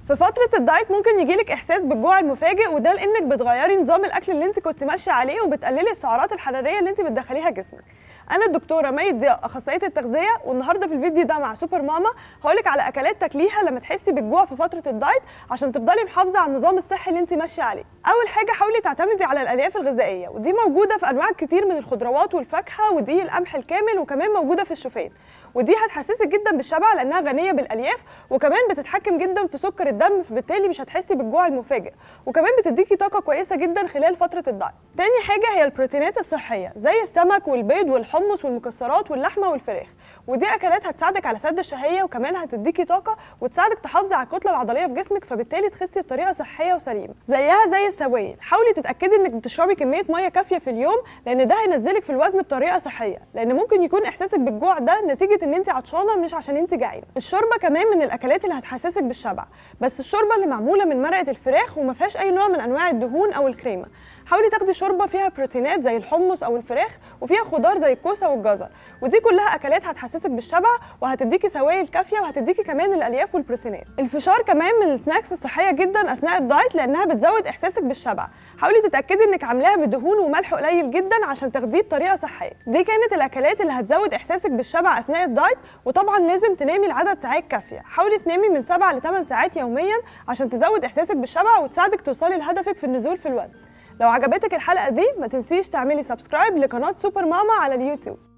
في فترة الدايت ممكن يجيلك إحساس بالجوع المفاجئ وده لأنك بتغيري نظام الأكل اللي أنت كنت ماشية عليه وبتقللي السعرات الحرارية اللي أنت بتدخليها جسمك. أنا الدكتورة مي ضياء أخصائية التغذية والنهاردة في الفيديو ده مع سوبر ماما هقولك على أكلات تاكليها لما تحسي بالجوع في فترة الدايت عشان تفضلي محافظة على النظام الصحي اللي أنت ماشية عليه. أول حاجة حاولي تعتمدي على الألياف الغذائية ودي موجودة في أنواع كتير من الخضروات والفاكهة ودي القمح الكامل وكمان موجودة في الشوفان. ودي هتحسسك جدا بالشبع لانها غنيه بالالياف وكمان بتتحكم جدا في سكر الدم فبالتالي مش هتحسي بالجوع المفاجئ وكمان بتديكي طاقه كويسه جدا خلال فتره الدايت تاني حاجه هي البروتينات الصحيه زي السمك والبيض والحمص والمكسرات واللحمه والفراخ ودي اكلات هتساعدك على سد الشهيه وكمان هتديكي طاقه وتساعدك تحافظي على الكتله العضليه في جسمك فبالتالي تخسي بطريقه صحيه وسليمه زيها زي السوائل حاولي تتاكدي انك بتشربي كميه ميه كافيه في اليوم لان ده هينزلك في الوزن بطريقه صحيه لان ممكن يكون احساسك بالجوع ده نتيجه ان انت عطشانه مش عشان انت جعانه الشوربه كمان من الاكلات اللي هتحسسك بالشبع بس الشوربه اللي معموله من مرقه الفراخ وما فيهاش اي نوع من انواع الدهون او الكريمه حاولي تاخدي شوربه فيها بروتينات زي الحمص او الفراخ وفيها خضار زي الكوسه والجزر ودي كلها اكلات هتحسسك بالشبع وهتديكي سوائل كافيه وهتديكي كمان الالياف والبروتينات الفشار كمان من السناكس الصحيه جدا اثناء الدايت لانها بتزود احساسك بالشبع حاولي تتاكدي انك عاملاها بدهون وملح قليل جدا عشان تاخديه بطريقه صحيه دي كانت الاكلات اللي هتزود احساسك بالشبع اثناء الدايت وطبعا لازم تنامي لعدد ساعات كافيه حاولي تنامي من 7 ل 8 ساعات يوميا عشان تزود احساسك بالشبع وتساعدك توصلي لهدفك في النزول في الوزن لو عجبتك الحلقه دي ما تنسيش تعملي سبسكرايب لقناه سوبر ماما على اليوتيوب